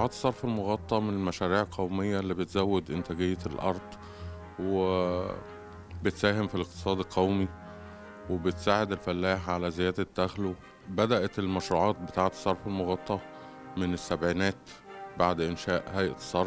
مشروعات الصرف المغطى من المشاريع القومية اللي بتزود إنتاجية الأرض وبتساهم في الاقتصاد القومي وبتساعد الفلاح على زيادة دخله بدأت المشروعات بتاعة الصرف المغطى من السبعينات بعد إنشاء هيئة الصرف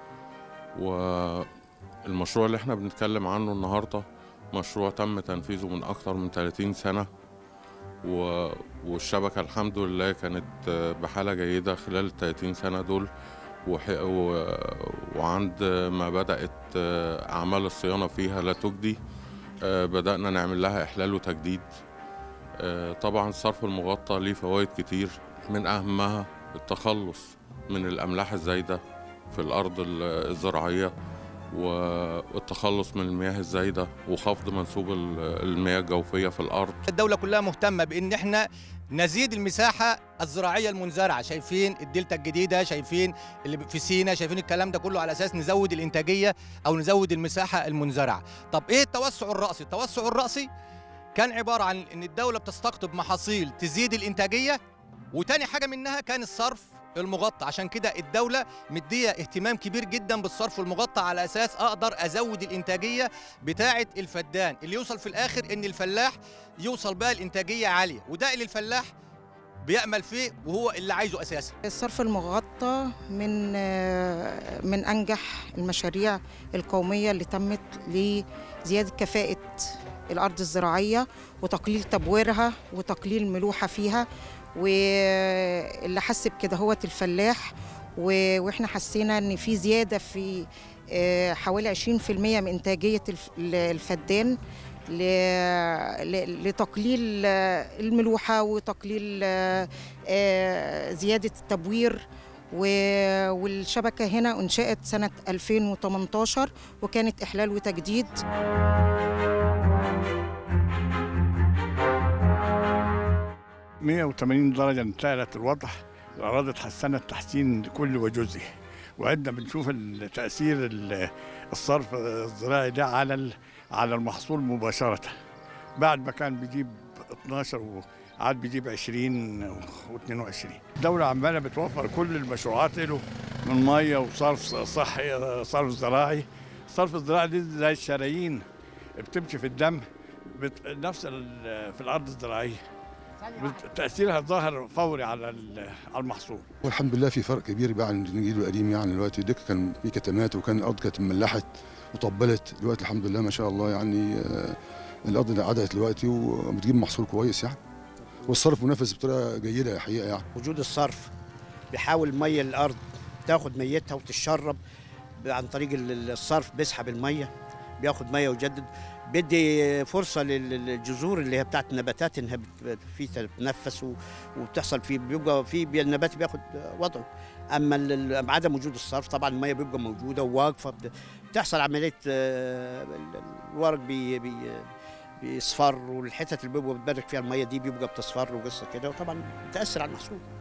والمشروع اللي احنا بنتكلم عنه النهاردة مشروع تم تنفيذه من أكتر من 30 سنة و... والشبكة الحمد لله كانت بحالة جيدة خلال ال 30 سنة دول وح... و... وعند ما بدأت أعمال الصيانة فيها لا تجدي بدأنا نعمل لها إحلال وتجديد طبعا الصرف المغطى ليه فوائد كتير من أهمها التخلص من الأملاح الزايدة في الأرض الزراعية والتخلص من المياه الزايدة وخفض منسوب المياه الجوفية في الأرض الدولة كلها مهتمة بإن احنا نزيد المساحة الزراعية المنزرعة شايفين الدلتا الجديدة شايفين اللي في سينا شايفين الكلام ده كله على أساس نزود الإنتاجية أو نزود المساحة المنزرعة طب إيه التوسع الرأسي؟ التوسع الرأسي كان عبارة عن إن الدولة بتستقطب محاصيل تزيد الإنتاجية وتاني حاجة منها كان الصرف المغطى عشان كده الدولة مدية اهتمام كبير جدا بالصرف المغطى على أساس أقدر أزود الإنتاجية بتاعة الفدان اللي يوصل في الآخر إن الفلاح يوصل بقى الإنتاجية عالية وده اللي الفلاح بيأمل فيه وهو اللي عايزه أساسا الصرف المغطى من من أنجح المشاريع القومية اللي تمت لزيادة كفاءة الأرض الزراعية وتقليل تبويرها وتقليل الملوحة فيها واللي حس بكده هو الفلاح واحنا حسينا ان في زياده في حوالي 20% من انتاجيه الفدان لتقليل الملوحه وتقليل زياده التبوير والشبكه هنا انشئت سنه 2018 وكانت احلال وتجديد 180 درجة انتقلت الوضع الأراضي اتحسنت تحسين كل وجزء وعندنا بنشوف تأثير الصرف الزراعي ده على على المحصول مباشرة بعد ما كان بيجيب 12 وعاد بيجيب 20 و22 الدولة عمالة بتوفر كل المشروعات له من مية وصرف صحي صرف زراعي الصرف الزراعي دي زي الشرايين بتمشي في الدم نفس في الأرض الزراعية تاثيرها ظاهر فوري على على المحصول والحمد لله في فرق كبير بقى عن الجيل القديم يعني دلوقتي ديك كان في كتمات وكان الارض كانت مملحت وطبلت دلوقتي الحمد لله ما شاء الله يعني الارض عدلت دلوقتي وبتجيب محصول كويس يعني والصرف منافس بطريقه جيده الحقيقه يعني وجود الصرف بيحاول ميه الارض تاخد ميتها وتتشرب عن طريق الصرف بيسحب الميه بياخد ميه ويجدد بيدي فرصة للجذور اللي هي بتاعت النباتات انها في تتنفس وبتحصل في بيبقى في النبات بياخد وضعه اما عدم وجود الصرف طبعا الميه بيبقى موجوده وواقفه بتحصل عمليه الورق بي بي بيصفر والحتت اللي بيبقى بتبرك فيها الميه دي بيبقى بتصفر وقصه كده وطبعا بتاثر على المحصول